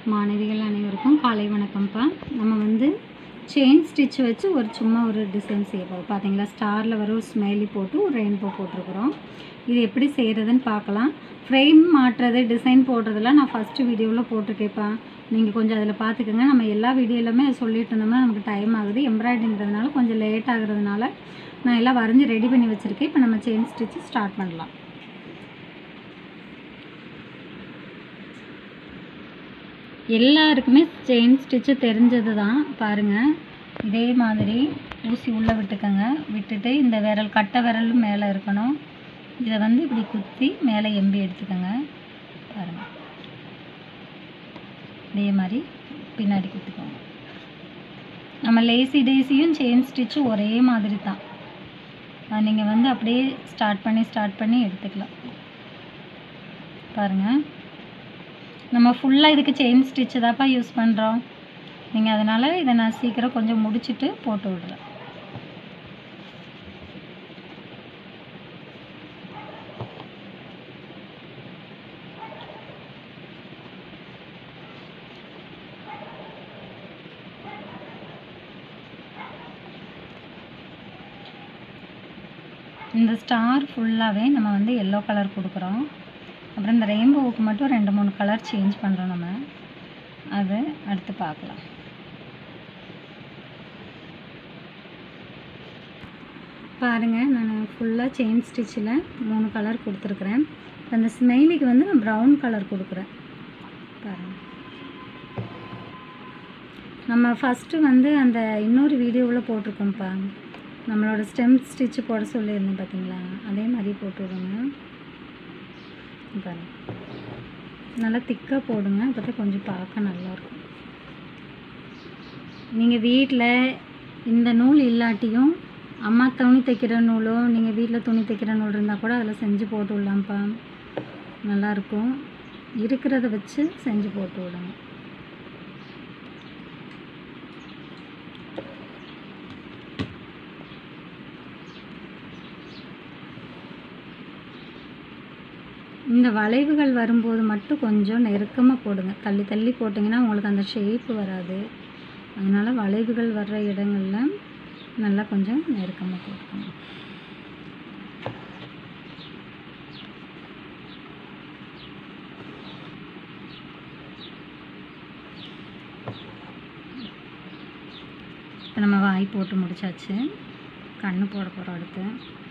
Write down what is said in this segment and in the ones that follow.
மாணவிகள் அனைவருக்கும் காலை வணக்கம்ப்பா நம்ம வந்து செயின் ஸ்டிச் வச்சு ஒரு சும்மா ஒரு டிசைன் செய்ய போகிறோம் பார்த்தீங்களா ஸ்டாரில் வர ஒரு ஸ்மைலி போட்டு ஒரு ரெயின்போ போட்டிருக்கிறோம் இது எப்படி செய்கிறதுன்னு பார்க்கலாம் ஃப்ரேம் மாட்டுறது டிசைன் போடுறதெல்லாம் நான் ஃபஸ்ட்டு வீடியோவில் போட்டிருக்கேன்ப்பா நீங்கள் கொஞ்சம் அதில் பார்த்துக்கோங்க நம்ம எல்லா வீடியோலையுமே சொல்லிட்டு இருந்தோம்னா நமக்கு டைம் ஆகுது எம்ப்ராய்டிங்கிறதுனால கொஞ்சம் லேட் ஆகுறதுனால நான் எல்லாம் வரைஞ்சி ரெடி பண்ணி வச்சுருக்கேன் இப்போ நம்ம செயின் ஸ்டிச்சு ஸ்டார்ட் பண்ணலாம் எல்லாருக்குமே செயின் ஸ்டிச்சு தெரிஞ்சது தான் பாருங்கள் இதே மாதிரி ஊசி உள்ளே விட்டுக்கோங்க விட்டுட்டு இந்த விரல் கட்டை விரலும் மேலே இருக்கணும் இதை வந்து இப்படி குத்தி மேலே எம்பி எடுத்துக்கோங்க பாருங்கள் இதே மாதிரி பின்னாடி குத்திக்கோங்க நம்ம லேசி டேசியும் செயின் ஸ்டிச்சும் ஒரே மாதிரி தான் நீங்கள் வந்து அப்படியே ஸ்டார்ட் பண்ணி ஸ்டார்ட் பண்ணி எடுத்துக்கலாம் பாருங்கள் நம்ம ஃபுல்லாக இதுக்கு செயின் ஸ்டிச்சு தான்ப்பா யூஸ் பண்ணுறோம் நீங்கள் அதனால் இதை நான் சீக்கிரம் கொஞ்சம் முடிச்சுட்டு போட்டு விடுறேன் இந்த ஸ்டார் ஃபுல்லாகவே நம்ம வந்து எல்லோ கலர் கொடுக்குறோம் அப்புறம் இந்த ரெயின்போவுக்கு மட்டும் ரெண்டு மூணு கலர் சேஞ்ச் பண்ணுறோம் நம்ம அது அடுத்து பார்க்கலாம் பாருங்கள் நான் ஃபுல்லாக செயின் ஸ்டிச்சில் மூணு கலர் கொடுத்துருக்குறேன் இப்போ அந்த ஸ்மெயிலிக்கு வந்து நான் ப்ரௌன் கலர் கொடுக்குறேன் பாருங்கள் நம்ம ஃபஸ்ட்டு வந்து அந்த இன்னொரு வீடியோவில் போட்டிருக்கோம்ப்பா நம்மளோட ஸ்டெம் ஸ்டிச்சு போட சொல்லியிருந்தேன் பார்த்தீங்களா அதே மாதிரி போட்டு விடுங்க பாருங்க நல்லா திக்காக போடுங்க அப்போ தான் கொஞ்சம் பார்க்க நல்லாயிருக்கும் நீங்கள் வீட்டில் இந்த நூல் இல்லாட்டியும் அம்மா துணி தைக்கிற நூலோ நீங்கள் வீட்டில் துணி தைக்கிற நூல் இருந்தால் கூட அதில் செஞ்சு போட்டு விடலாம்ப்பா நல்லாயிருக்கும் இருக்கிறத வச்சு செஞ்சு போட்டு விடுங்க இந்த வளைவுகள் வரும்போது மட்டும் கொஞ்சம் நெருக்கமாக போடுங்க தள்ளி தள்ளி போட்டிங்கன்னா உங்களுக்கு அந்த ஷேப்பு வராது அதனால் வளைவுகள் வர்ற இடங்களில் நல்லா கொஞ்சம் நெருக்கமாக போட்டுக்கோங்க இப்போ நம்ம வாய் போட்டு முடிச்சாச்சு கண்ணு போட போகிறோம் அடுத்து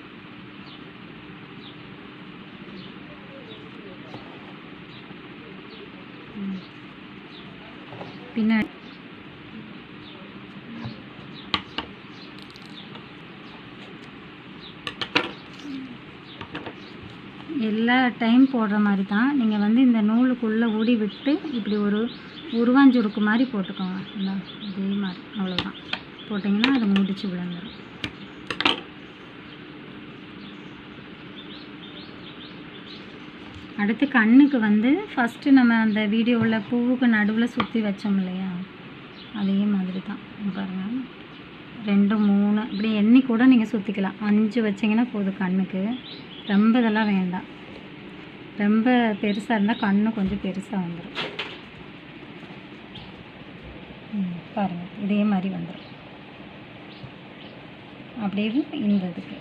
பின்னாடி எல்லா டைம் போடுற மாதிரி தான் நீங்கள் வந்து இந்த நூலுக்குள்ளே ஊடி விட்டு இப்படி ஒரு உருவாஞ்சுருக்கு மாதிரி போட்டுக்கோங்க இந்த இதே மாதிரி அவ்வளோதான் போட்டிங்கன்னா அதை முடிச்சு விழுந்துடும் அடுத்து கண்ணுக்கு வந்து ஃபஸ்ட்டு நம்ம அந்த வீடியோவில் பூவுக்கு நடுவில் சுற்றி வச்சோம் இல்லையா அதே மாதிரி தான் பாருங்கள் ரெண்டு மூணு இப்படி எண்ணி கூட நீங்கள் சுற்றிக்கலாம் அஞ்சு வச்சிங்கன்னா போதும் கண்ணுக்கு ரொம்ப இதெல்லாம் வேண்டாம் ரொம்ப பெருசாக இருந்தால் கண்ணு கொஞ்சம் பெருசாக வந்துடும் பாருங்கள் இதே மாதிரி வந்துடும் அப்படியே இந்த இதுக்கு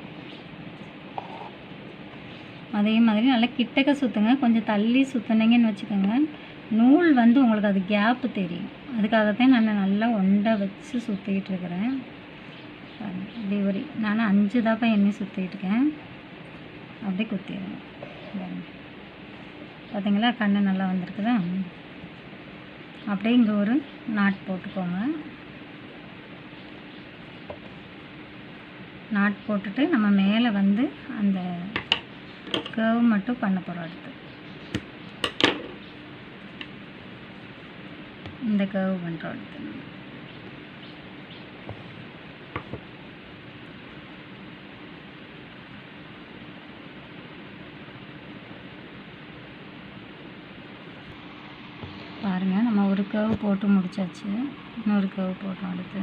அதே மாதிரி நல்லா கிட்டக்க சுற்றுங்க கொஞ்சம் தள்ளி சுற்றுனீங்கன்னு வச்சுக்கோங்க நூல் வந்து உங்களுக்கு அது கேப்பு தெரியும் அதுக்காகத்தான் நான் நல்லா ஒண்டை வச்சு சுற்றிக்கிட்டு இருக்கிறேன் இப்படி ஒரு நான் அஞ்சு தாப்பா எண்ணி சுற்றிட்டு இருக்கேன் அப்படியே குத்திடுறேன் பார்த்தீங்களா கண்ணு நல்லா வந்திருக்குதா அப்படியே இங்கே ஒரு நாட் போட்டுக்கோங்க நாட் போட்டுட்டு நம்ம மேலே வந்து அந்த கர்வ் மட்டும் பண்ண போகிறோம் அடுத்து இந்த கர்வ் பண்ணுறோம் அடுத்து பாருங்கள் நம்ம ஒரு கர்வ் போட்டு முடிச்சாச்சு இன்னொரு கர்வ் போட்டோம் அடுத்து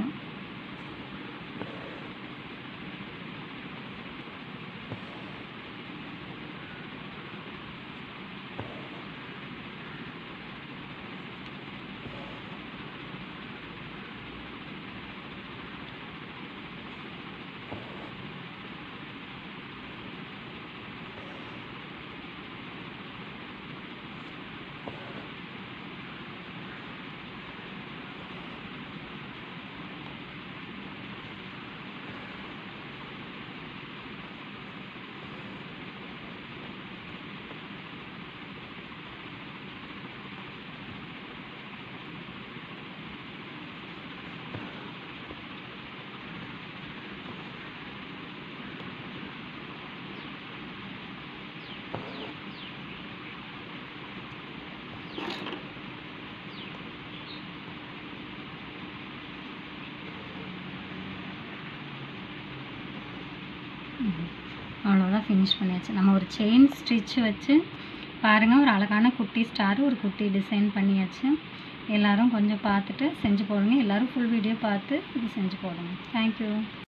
அவ்வளோதான் ஃபினிஷ் பண்ணியாச்சு நம்ம ஒரு செயின் ஸ்டிச் வச்சு பாருங்கள் ஒரு அழகான குட்டி ஸ்டார் ஒரு குட்டி டிசைன் பண்ணியாச்சு எல்லாரும் கொஞ்சம் பார்த்துட்டு செஞ்சு போடுங்க எல்லாரும் ஃபுல் வீடியோ பார்த்து இது செஞ்சு போடுங்க தேங்க்யூ